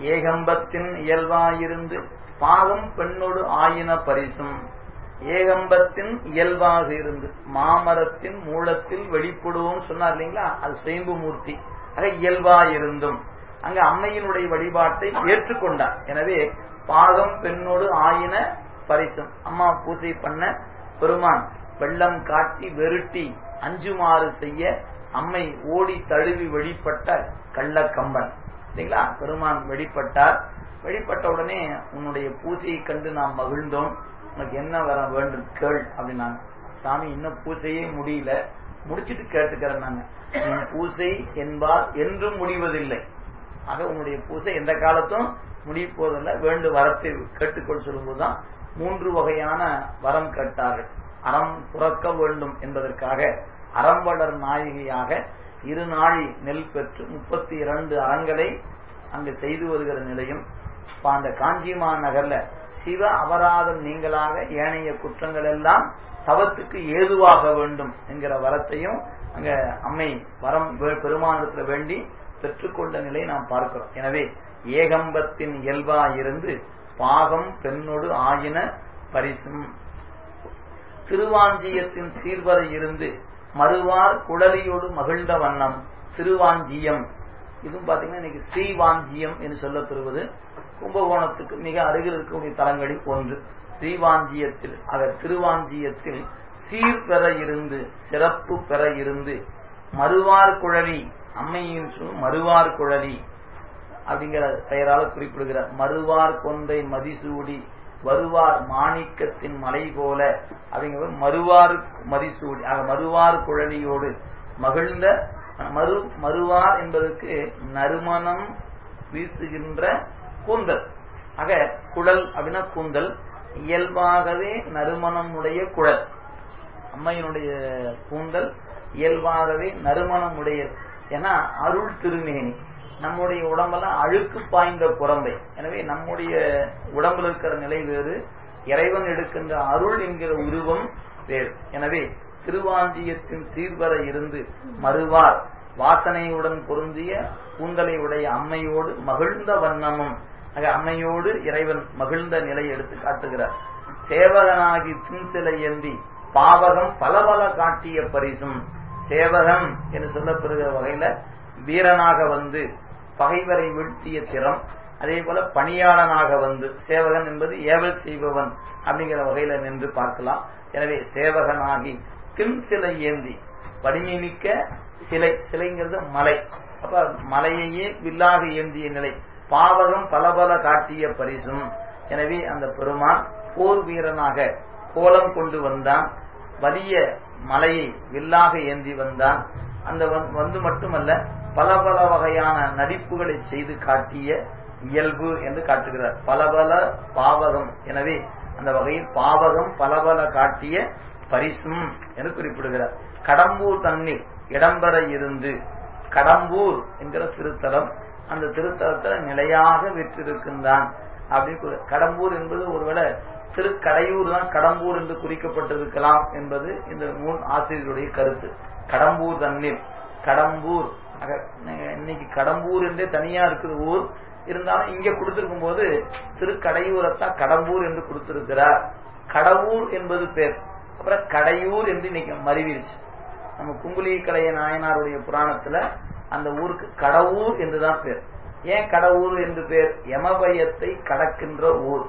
ஏகம்பத்தின் இயல்பாயிருந்து பாகம் பெண்ணோடு ஆயின பரிசும் ஏகம்பத்தின் இயல்பாக இருந்து மாமரத்தின் மூலத்தில் வெளிப்படுவோம் சொன்னார் இல்லைங்களா அது சுயம்பு மூர்த்தி ஆக இயல்பா இருந்தும் அங்க அம்மையினுடைய வழிபாட்டை ஏற்றுக்கொண்டார் எனவே பாகம் பெண்ணோடு ஆயின பரிசும் அம்மா பூஜை பண்ண பெருமான் வெள்ளம் காட்டி வெருட்டி அஞ்சுமாறு செய்ய அம்மை ஓடி தழுவி வெளிப்பட்ட கள்ளக்கம்பன் இல்லைங்களா பெருமான் வெளிப்பட்டார் வெளிப்பட்ட உடனே உன்னுடைய பூஜையை கண்டு நாம் மகிழ்ந்தோம் உனக்கு என்ன வர வேண்டும் கேள் அப்படின்னாங்க சாமி இன்னும் பூஜையே முடியல முடிச்சிட்டு கேட்டுக்கிறேன் நாங்க உன் பூஜை என்பார் என்றும் முடிவதில்லை ஆக உன்னுடைய பூஜை எந்த காலத்தும் முடிய போவதில்லை வேண்டு வரத்தை கேட்டுக்கொள் சொல்லும்போதுதான் மூன்று வகையான வரம் கேட்டார்கள் அறம் புறக்க வேண்டும் என்பதற்காக அறம்படர் நாயகியாக இரு நாழி நெல் பெற்று முப்பத்தி இரண்டு அறங்களை அங்கு செய்து வருகிற நிலையும் இப்ப அந்த காஞ்சிமா நகர்ல சிவ அபராதம் நீங்களாக ஏனைய குற்றங்கள் எல்லாம் தவத்துக்கு ஏதுவாக வேண்டும் என்கிற வரத்தையும் அங்க அம்மை வரம் பெருமானத்துல வேண்டி பெற்றுக்கொண்ட நிலை நாம் பார்க்கிறோம் எனவே ஏகம்பத்தின் இயல்பா இருந்து பாகம் பெண்ணோடு ஆயின பரிசும் திருவாஞ்சியத்தின் சீர்வரை இருந்து மறுவார் குழலியோடு மகிழ்ந்த வண்ணம் திருவாஞ்சியம் இதுவும் பாத்தீங்கன்னா இன்னைக்கு ஸ்ரீவாஞ்சியம் என்று சொல்லப்பெறுவது கும்பகோணத்துக்கு மிக அருகில் இருக்கக்கூடிய தலங்களில் ஒன்று ஸ்ரீவாஞ்சியத்தில் ஆக திருவாஞ்சியத்தில் சீர் பெற இருந்து சிறப்பு பெற இருந்து மறுவார் குழலி அம்மையின் சொல் மறுவார் குழலி அப்படிங்கிற பெயரால் குறிப்பிடுகிறார் மறுவார் கொந்தை மதிசூடி வருவார் மாணிக்கத்தின் மலை போல அப்படிங்கிற மறுவார் மதிசூடி ஆக மறுவார் குழலியோடு மகிழ்ந்த மறு மறுவார் என்பதற்கு நறுமணம் வீசுகின்ற கூந்தல் ஆக குழல் அப்படின்னா கூந்தல் இயல்பாகவே நறுமணம் உடைய குழல் அம்மையினுடைய கூந்தல் இயல்பாகவே நறுமணம் உடையது ஏன்னா அருள் திருமேனி நம்முடைய உடம்பெல்லாம் அழுக்கு பாய்ந்த புறம்பை எனவே நம்முடைய உடம்புல இருக்கிற நிலை வேறு இறைவன் எடுக்கின்ற அருள் என்கிற உருவம் வேறு எனவே திருவாஞ்சியத்தின் சீர்வர இருந்து மறுவார் வாசனையுடன் பொருந்திய கூந்தலை உடைய அம்மையோடு மகிழ்ந்த வண்ணமும் ஆக அம்மையோடு இறைவன் மகிழ்ந்த நிலை எடுத்து காட்டுகிறார் சேவகனாகி பின்சிலை ஏந்தி பாவகம் பல பல காட்டிய பரிசும் சேவகன் என்று சொல்லப்படுகிற வகையில வீரனாக வந்து பகைவரை வீழ்த்திய திறம் அதே போல பணியாளனாக வந்து சேவகன் என்பது ஏவல் செய்பவன் அப்படிங்கிற வகையில நின்று பார்க்கலாம் எனவே சேவகனாகி தின் சிலை ஏந்தி வலிமை மிக்க சிலை சிலைங்கிறது மலை அப்ப மலையையே வில்லாக ஏந்திய நிலை பாவகம் பல பல காட்டிய பரிசும் எனவே அந்த பெருமான் போர் வீரனாக கோலம் கொண்டு வந்தான் வலிய மலையை வில்லாக ஏந்தி வந்தான் அந்த வந்து மட்டுமல்ல பல பல வகையான நடிப்புகளை செய்து காட்டிய இயல்பு என்று காட்டுகிறார் பல பல பாவகம் எனவே அந்த வகையில் பாவகம் பல பல காட்டிய பரிசும் என்று குறிப்பிடுகிறார் கடம்பூர் தண்ணீர் இடம்பெற இருந்து கடம்பூர் என்கிற திருத்தலம் அந்த திருத்தலத்துல நிலையாக விற்றிருக்கின்றான் அப்படி கடம்பூர் என்பது ஒருவேளை திருக்கடையூர் தான் கடம்பூர் என்று குறிக்கப்பட்டிருக்கலாம் என்பது இந்த நூல் ஆசிரியருடைய கருத்து கடம்பூர் தண்ணீர் கடம்பூர் இன்னைக்கு கடம்பூர் என்றே தனியா இருக்குது ஊர் இருந்தாலும் இங்க கொடுத்திருக்கும் போது திருக்கடையூரத்தான் கடம்பூர் என்று கொடுத்திருக்கிறார் கடவுர் என்பது பேர் அப்புறம் கடையூர் என்று இன்னைக்கு மறிவிருச்சு நம்ம குங்குலி கலைய நாயனாருடைய புராணத்துல அந்த ஊருக்கு கடவுர் என்றுதான் பேர் ஏன் கடவுர் என்று பேர் யமபயத்தை கடக்கின்ற ஊர்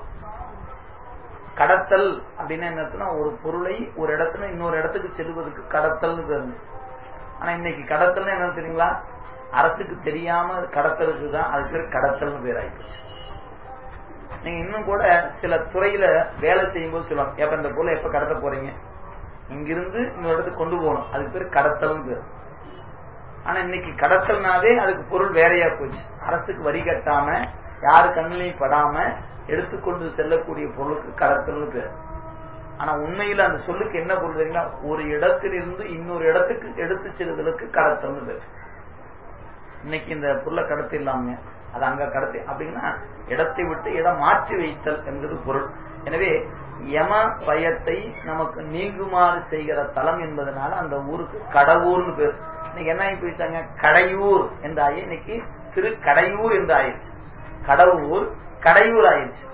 கடத்தல் அப்படின்னு என்ன ஒரு பொருளை ஒரு இடத்துல இன்னொரு இடத்துக்கு செல்வதற்கு கடத்தல்னு பேரு ஆனா இன்னைக்கு கடத்தல் என்ன தெரியுங்களா அரசுக்கு தெரியாம கடத்தலுக்கு தான் அது பேர் கடத்தல்னு பேர் ஆயிடுச்சு நீங்க இன்னும் கூட சில துறையில வேலை செய்யும் போது சொல்லுவாங்க எப்ப இந்த பொருளை எப்ப கடத்த போறீங்க இங்கிருந்து இன்னொரு இடத்துக்கு கொண்டு போகணும் அதுக்கு பேர் கடத்தல்னு பேர் ஆனா இன்னைக்கு கடத்தல்னாவே அதுக்கு பொருள் வேறையா போச்சு அரசுக்கு வரி கட்டாம யாரு கண்ணிலையும் படாம எடுத்துக்கொண்டு செல்லக்கூடிய பொருளுக்கு கடத்தல்னு பேர் ஆனா உண்மையில அந்த சொல்லுக்கு என்ன பொருள் தெரியுங்களா ஒரு இடத்திலிருந்து இன்னொரு இடத்துக்கு எடுத்து செல்லுதலுக்கு கடத்தல்னு பேர் இன்னைக்கு இந்த பொருளை கடத்தி இல்லாம அது அங்க கடத்தி அப்படின்னா இடத்தை விட்டு இடம் மாற்றி வைத்தல் என்பது பொருள் எனவே யம பயத்தை நமக்கு நீங்குமாறு செய்கிற தலம் என்பதனால அந்த ஊருக்கு கடவுர்னு பேர் இன்னைக்கு என்ன ஆகி போயிட்டாங்க கடையூர் என்றாயே இன்னைக்கு திரு கடையூர் என்று ஆயிடுச்சு கடவுர் கடையூர் ஆயிடுச்சு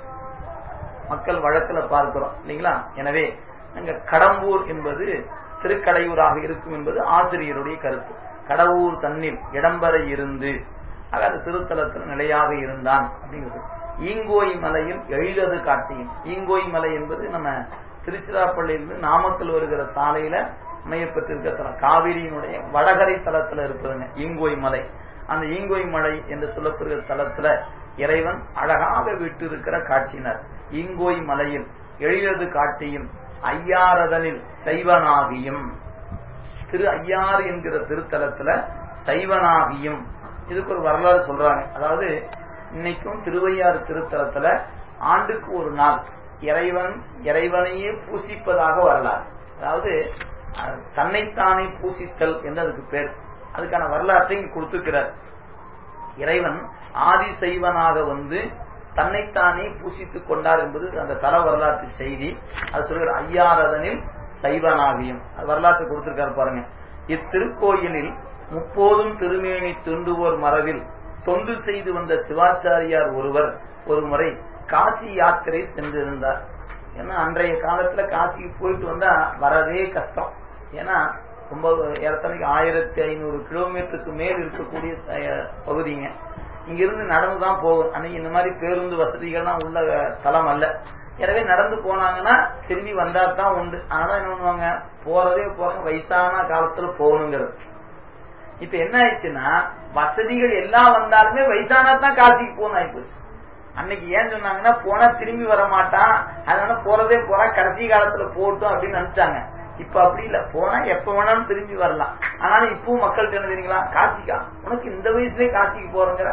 மக்கள் வழக்குல பார்க்கிறோம் இல்லைங்களா எனவே அங்க கடம்பூர் என்பது திருக்கடையூராக இருக்கும் என்பது ஆசிரியருடைய கருத்து கடவுர் தன்னில் இடம்பெற இருந்து ஆக அந்த திருத்தலத்தில் நிலையாக இருந்தான் அப்படிங்கிறது ஈங்கோய் மலையில் எழிலது காட்டியும் ஈங்கோய் மலை என்பது நம்ம திருச்சிராப்பள்ளியிலிருந்து நாமக்கல் வருகிற சாலையில அமையப்பட்டிருக்க தலம் காவிரியினுடைய வடகரை தலத்துல இருப்பதுங்க ஈங்கோய் மலை அந்த ஈங்கோய் மலை என்று சொல்லப்படுகிற தலத்துல இறைவன் அழகாக விட்டு இருக்கிற காட்சியினர் ஈங்கோய் மலையில் எழிலது காட்டியும் ஐயாரதனில் சைவனாகியும் திரு ஐயாறு என்கிற திருத்தலத்துல சைவனாகியும் இதுக்கு ஒரு வரலாறு சொல்றாங்க அதாவது இன்னைக்கும் திருவையாறு திருத்தலத்துல ஆண்டுக்கு ஒரு நாள் இறைவன் இறைவனையே பூசிப்பதாக வரலாறு அதாவது தன்னைத்தானே பூசித்தல் என்று அதுக்கு பேர் அதுக்கான வரலாற்றை இங்க கொடுத்துக்கிறார் இறைவன் ஆதி செய்வனாக வந்து தன்னைத்தானே பூசித்துக் கொண்டார் என்பது அந்த தல வரலாற்று செய்தி அது சொல்கிற ஐயாரதனில் சைவனாகியும் வரலாற்றை கொடுத்திருக்காரு பாருங்க இத்திருக்கோயிலில் முப்போதும் திருமேனி துண்டுவோர் மரபில் தொண்டு செய்து வந்த சிவாச்சாரியார் ஒருவர் ஒரு முறை காசி யாத்திரை சென்றிருந்தார் ஏன்னா அன்றைய காலத்துல காசிக்கு போயிட்டு வந்தா வரவே கஷ்டம் ஏன்னா ரொம்ப ஏறத்தனைக்கு ஆயிரத்தி ஐநூறு கிலோமீட்டருக்கு மேல் இருக்கக்கூடிய பகுதிங்க இங்கிருந்து நடந்துதான் போகும் அன்னைக்கு இந்த மாதிரி பேருந்து வசதிகள்லாம் உள்ள தலம் அல்ல எனவே நடந்து போனாங்கன்னா திரும்பி வந்தா தான் உண்டு அதனால என்ன பண்ணுவாங்க போறதே போறாங்க வயசான காலத்துல போகணுங்கிறது இப்ப என்ன ஆயிடுச்சுன்னா வசதிகள் எல்லாம் வந்தாலுமே வயசானா தான் காசிக்கு போகணும் ஆயிப்போச்சு அன்னைக்கு ஏன் சொன்னாங்கன்னா போனா திரும்பி வர மாட்டான் அதனால போறதே போறா கடைசி காலத்துல போட்டும் அப்படின்னு நினைச்சாங்க இப்ப அப்படி இல்ல போனா எப்ப வேணாலும் திரும்பி வரலாம் ஆனாலும் இப்பவும் மக்கள்கிட்ட என்ன தெரியுங்களா காசிக்கா உனக்கு இந்த வயசுலயே காசிக்கு போறங்கிற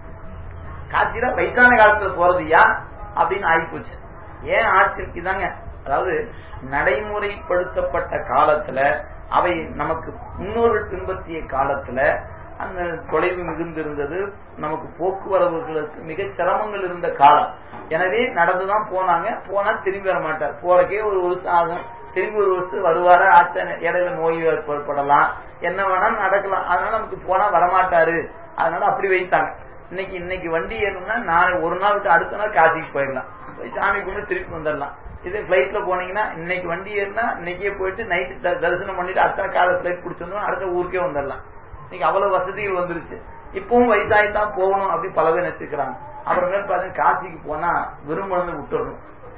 காசியில வயசான காலத்துல போறதுயா அப்படின்னு ஆயிப்போச்சு ஏன் ஆட்சிக்கு தாங்க அதாவது நடைமுறைப்படுத்தப்பட்ட காலத்துல அவை நமக்கு முன்னோர்கள் பின்பற்றிய காலத்துல அந்த தொலைவு மிகுந்திருந்தது நமக்கு போக்குவரவுகளுக்கு மிக சிரமங்கள் இருந்த காலம் எனவே நடந்துதான் போனாங்க போனா திரும்பி வர மாட்டார் போறக்கே ஒரு வருஷம் ஆகும் திரும்பி ஒரு வருஷம் வருவாரா ஆச்ச இடையில நோய் ஏற்படலாம் என்ன வேணாலும் நடக்கலாம் அதனால நமக்கு போனா வரமாட்டாரு அதனால அப்படி வைத்தாங்க இன்னைக்கு இன்னைக்கு வண்டி ஏறணும்னா நாளை ஒரு நாள் விட்டு அடுத்த நாள் காசிக்கு போயிடலாம் போய் சாமி கும்பிட்டு திருப்பி வந்துடலாம் இதே பிளைட்ல போனீங்கன்னா இன்னைக்கு வண்டி ஏறினா இன்னைக்கே போயிட்டு நைட்டு தரிசனம் பண்ணிட்டு அடுத்த காலை பிளைட் பிடிச்சிருந்தோம் அடுத்த ஊருக்கே வந்துடலாம் இன்னைக்கு அவ்வளவு வசதிகள் வந்துருச்சு இப்பவும் வயசாகி தான் போகணும் அப்படி பல பேர் நினைச்சுக்கிறாங்க அப்புறமேல் பாத்தீங்கன்னா காசிக்கு போனா விரும்புறது விட்டுறணும்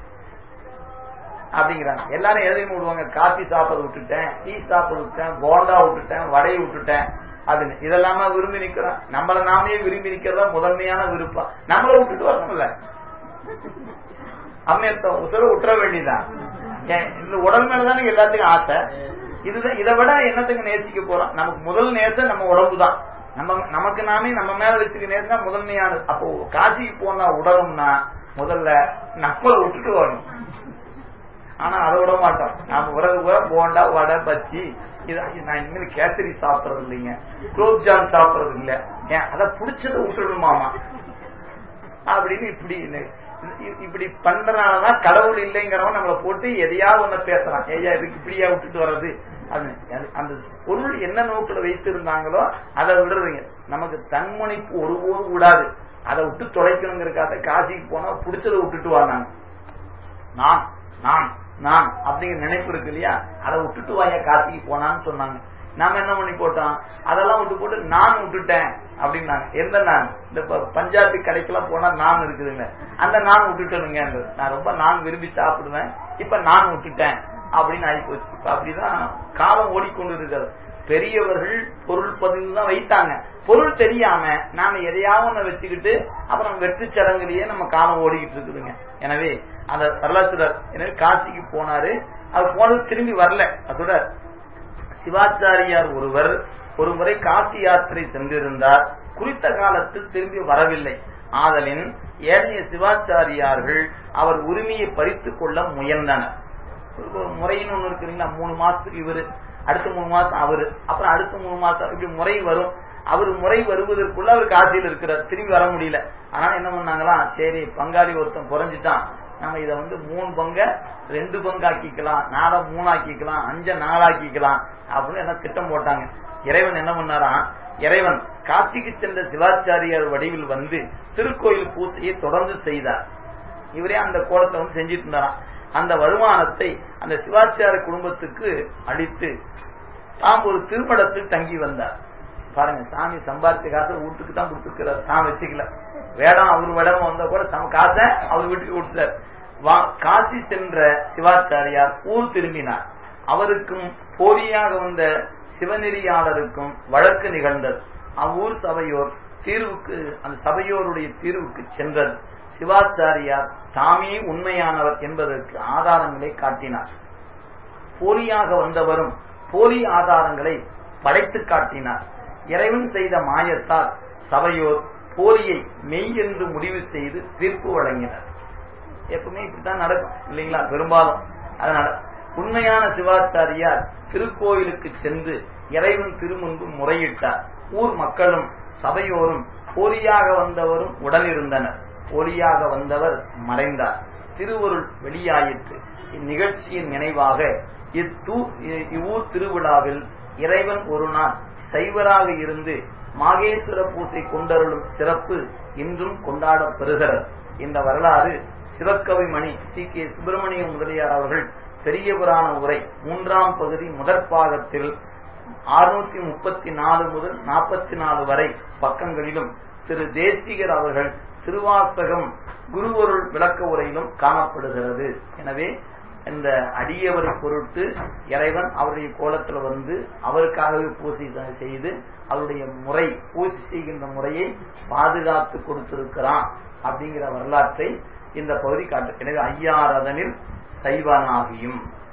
அப்படிங்கிறாங்க எல்லாரும் எதையும் விடுவாங்க காஃபி சாப்பிட விட்டுட்டேன் டீ சாப்பிட விட்டுட்டேன் போண்டா விட்டுட்டேன் வடையை விட்டுட்டேன் அப்படின்னு இதெல்லாம விரும்பி நிக்கிறோம் நம்மள நாமே விரும்பி நிக்கிறதா முதன்மையான விருப்பம் நம்மள விட்டுட்டு வரணும்ல அம்மையத்த உசுர விட்டுற வேண்டியதான் இந்த உடல் மேலதானே எல்லாத்துக்கும் ஆசை இதுதான் இதை விட என்னத்துக்கு நேசிக்க போறோம் நமக்கு முதல் நேசம் நம்ம உடம்பு தான் நம்ம நமக்கு நாமே நம்ம மேல வச்சுக்க நேசம் முதன்மையானது அப்போ காசிக்கு போனா உடலும்னா முதல்ல நப்பலை விட்டுட்டு வரணும் ஆனா அதை விட மாட்டோம் நாம உறவு கூட போண்டா வடை பச்சி நான் இனிமேல் கேசரி சாப்பிடறது இல்லைங்க குலோப் ஜாம் சாப்பிடறது இல்ல ஏன் அதை பிடிச்சதை விட்டுடுமாமா அப்படின்னு இப்படி இப்படி பண்றதுனாலதான் கடவுள் இல்லைங்கிறவன் நம்மளை போட்டு எதையாவது ஒண்ணு பேசுறான் ஐயா இதுக்கு இப்படியா விட்டுட்டு வர்றது அந்த பொருள் என்ன நோக்கில் வைத்திருந்தாங்களோ அதை விடுறதுங்க நமக்கு தன்முனைப்பு ஒருபோதும் கூடாது அதை விட்டு தொலைக்கணுங்கிறக்காக காசிக்கு போனா பிடிச்சதை விட்டுட்டு வாங்க நான் நான் நான் அப்படிங்கிற நினைப்பு இருக்கு இல்லையா அதை விட்டுட்டு வாயா காசிக்கு போனான்னு சொன்னாங்க நாம என்ன பண்ணி போட்டோம் அதெல்லாம் விட்டு போட்டு நான் விட்டுட்டேன் அப்படின்னாங்க எந்த நான் இந்த பஞ்சாபி கடைக்கெல்லாம் போனா நான் இருக்குதுங்க அந்த நான் விட்டுட்டேனுங்க நான் ரொம்ப நான் விரும்பி சாப்பிடுவேன் இப்ப நான் விட்டுட்டேன் அப்படின்னு ஆகி போச்சு இப்ப அப்படிதான் காலம் ஓடிக்கொண்டு இருக்கிறது பெரியவர்கள் பொருள் பதிவு தான் வைத்தாங்க பொருள் தெரியாம நாம எதையாவது ஒண்ணு வச்சுக்கிட்டு அப்புறம் வெற்றி சடங்குலயே நம்ம காலம் ஓடிக்கிட்டு இருக்குதுங்க எனவே அந்த வரலாற்றுடர் எனவே காசிக்கு போனாரு அது போனது திரும்பி வரல அதோட சிவாச்சாரியார் ஒருவர் ஒரு முறை காசி யாத்திரை சென்றிருந்தார் குறித்த காலத்தில் திரும்பி வரவில்லை ஆதலின் ஏனைய சிவாச்சாரியார்கள் அவர் உரிமையை பறித்துக் கொள்ள முயன்றனர் முறைன்னு ஒண்ணு இருக்குங்களா மூணு மாசத்துக்கு இவரு அடுத்த மூணு மாசம் அவரு அப்புறம் அடுத்த மூணு மாசம் இப்படி முறை வரும் அவர் முறை வருவதற்குள்ள அவர் காசியில் இருக்கிறார் திரும்பி வர முடியல ஆனா என்ன பண்ணாங்களா சரி பங்காளி ஒருத்தன் குறைஞ்சிட்டான் நம்ம இதை வந்து மூணு பங்க ரெண்டு பங்கு ஆக்கிக்கலாம் நாளை மூணாக்கிக்கலாம் அஞ்ச நாளாக்கிக்கலாம் அப்படின்னு என்ன திட்டம் போட்டாங்க இறைவன் என்ன பண்ணாராம் இறைவன் காட்சிக்கு சென்ற சிவாச்சாரியார் வடிவில் வந்து திருக்கோயில் பூசையை தொடர்ந்து செய்தார் இவரே அந்த கோலத்தை வந்து செஞ்சுட்டு இருந்தாராம் அந்த வருமானத்தை அந்த சிவாச்சார குடும்பத்துக்கு அளித்து தாம் ஒரு திருமணத்தில் தங்கி வந்தார் பாருங்க சாமி சம்பாதிச்ச காசை வீட்டுக்கு தான் கொடுத்துருக்கிறார் தான் வச்சுக்கல வேடம் அவர் வேடம் வந்தா கூட தம் காசை அவர் வீட்டுக்கு கொடுத்தார் காசி சென்ற சிவாச்சாரியார் ஊர் திரும்பினார் அவருக்கும் போலியாக வந்த சிவநெறியாளருக்கும் வழக்கு நிகழ்ந்தது அவ்வூர் சபையோர் தீர்வுக்கு அந்த சபையோருடைய தீர்வுக்கு சென்றது சிவாச்சாரியார் தாமே உண்மையானவர் என்பதற்கு ஆதாரங்களை காட்டினார் போலியாக வந்தவரும் போலி ஆதாரங்களை படைத்து காட்டினார் இறைவன் செய்த மாயத்தால் சபையோர் போலியை மெய் என்று முடிவு செய்து தீர்ப்பு வழங்கினர் எப்பவுமே இப்படித்தான் நடக்கும் இல்லைங்களா பெரும்பாலும் அதனால உண்மையான சிவாச்சாரியார் திருக்கோயிலுக்கு சென்று இறைவன் திருமுன்பு முறையிட்டார் ஊர் மக்களும் சபையோரும் போலியாக வந்தவரும் உடனிருந்தனர் போலியாக வந்தவர் மறைந்தார் திருவருள் வெளியாயிற்று இந்நிகழ்ச்சியின் நினைவாக இத்தூ இவ்வூர் திருவிழாவில் இறைவன் ஒரு நாள் சைவராக இருந்து மாகேஸ்வர பூசை கொண்டருளும் சிறப்பு இன்றும் கொண்டாடப்பெறுகிறது இந்த வரலாறு சிவக்கவி மணி சி கே சுப்பிரமணிய முதலியார் அவர்கள் பெரிய புராண உரை மூன்றாம் பகுதி முதற் பாகத்தில் அறுநூத்தி முப்பத்தி நாலு முதல் நாற்பத்தி நாலு வரை பக்கங்களிலும் திரு தேசிகர் அவர்கள் திருவாசகம் குருவருள் விளக்க உரையிலும் காணப்படுகிறது எனவே இந்த அடியவர் பொருட்டு இறைவன் அவருடைய கோலத்தில் வந்து அவருக்காகவே பூசி செய்து அவருடைய முறை பூசி செய்கின்ற முறையை பாதுகாத்து கொடுத்திருக்கிறான் அப்படிங்கிற வரலாற்றை இந்த பகுதி காட்டு எனவே ஐயாரதனில் சைவனாகியும்